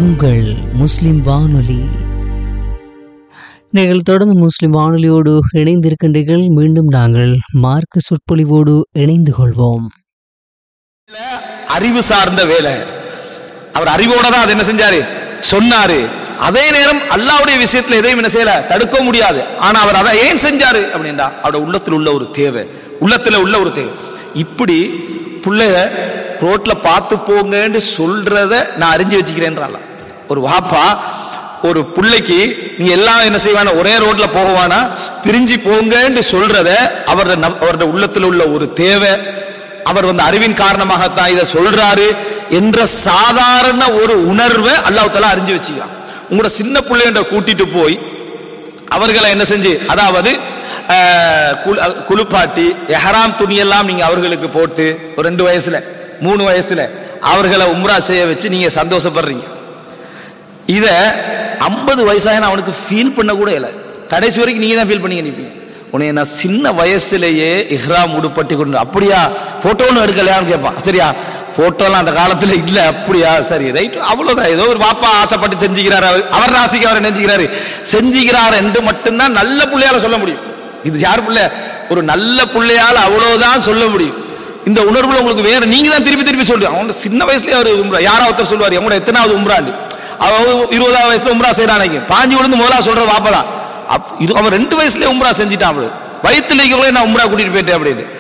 உங்கள் முஸ்லிம் வானொலி நீங்கள் தொடர்ந்து முஸ்லிம் வானொலியோடு இணைந்திருக்கின்றீர்கள் மீண்டும் நாங்கள் மார்க்க சொற்பொழிவோடு இணைந்து கொள்வோம் அறிவு சார்ந்த வேலை அவர் அறிவோட தான் அது என்ன செஞ்சாரு சொன்னாரு அதே நேரம் அல்லாவுடைய விஷயத்துல எதையும் என்ன செய்யல தடுக்க முடியாது ஆனா அவர் அதை ஏன் செஞ்சாரு அப்படின்னா அவரோட உள்ளத்துல உள்ள ஒரு தேவை உள்ளத்துல உள்ள ஒரு தேவை இப்படி பிள்ளைய ரோட்ல பார்த்து போங்கன்னு சொல்றத நான் அறிஞ்சு வச்சுக்கிறேன்றால ஒரு வாப்பா ஒரு பிள்ளைக்கு நீ எல்லாம் என்ன செய்வானா ஒரே ரோட்ல போகவானா பிரிஞ்சு போங்கன்னு சொல்றத அவரோட நவ்- அவரோட உள்ளத்துல உள்ள ஒரு தேவை அவர் வந்து அறிவின் காரணமாகத்தான் இதை சொல்றாரு என்ற சாதாரண ஒரு உணர்வை அல்லாஹ் தஆலா அறிஞ்சு வச்சுக்கிறான் உங்களோட சின்ன பிள்ளைன்ற கூட்டிட்டு போய் அவர்களை என்ன செஞ்சு அதாவது அஹ், குளு- அஹ், குளிப்பாட்டி எஹராம் துணியெல்லாம் நீங்க அவர்களுக்கு போட்டு ஒரு ரெண்டு வயசுல மூணு வயசுல அவர்களை உம்ரா செய்ய வச்சு நீங்க சந்தோஷப்படுறீங்க இத ஐம்பது வயசாக அவனுக்கு ஃபீல் பண்ண கூட இல்லை கடைசி வரைக்கும் நீங்க தான் ஃபீல் பண்ணி நினைப்பீங்க உன்னை நான் சின்ன வயசுலயே இஹ்ராம் உடுப்பட்டி கொண்டு அப்படியா போட்டோன்னு எடுக்கலையான்னு கேட்பான் சரியா போட்டோலாம் அந்த காலத்துல இல்ல அப்படியா சரி ரைட் அவ்வளவுதான் ஏதோ ஒரு பாப்பா ஆசைப்பட்டு செஞ்சுக்கிறாரு அவர் அவர் ராசிக்கு அவர் நினைச்சுக்கிறாரு செஞ்சுக்கிறார் என்று மட்டும்தான் நல்ல பிள்ளையால சொல்ல முடியும் இது யார் பிள்ளை ஒரு நல்ல பிள்ளையால அவ்வளவுதான் சொல்ல முடியும் இந்த உணர்வுல உங்களுக்கு வேற நீங்க தான் திருப்பி திருப்பி சொல்றீங்க அவன் சின்ன வயசுலயே அவர் உம்ரா யாரா ஒருத்தர் சொல்லுவாரு அவங்களோட எத்தனாவது உம்ராண்டு அவன் இருபதாவது வயசுல உம்ரா செய்யறான் பாஞ்சு விழுந்து முதலா சொல்ற வாப்பதான் அப்- இது அவன் ரெண்டு வயசுலயே உம்ரா செஞ்சுட்டான் அவரு வயிற்றுல நான் உம்ரா கூட்டிட்டு போயிட்டேன் அப்படின்னு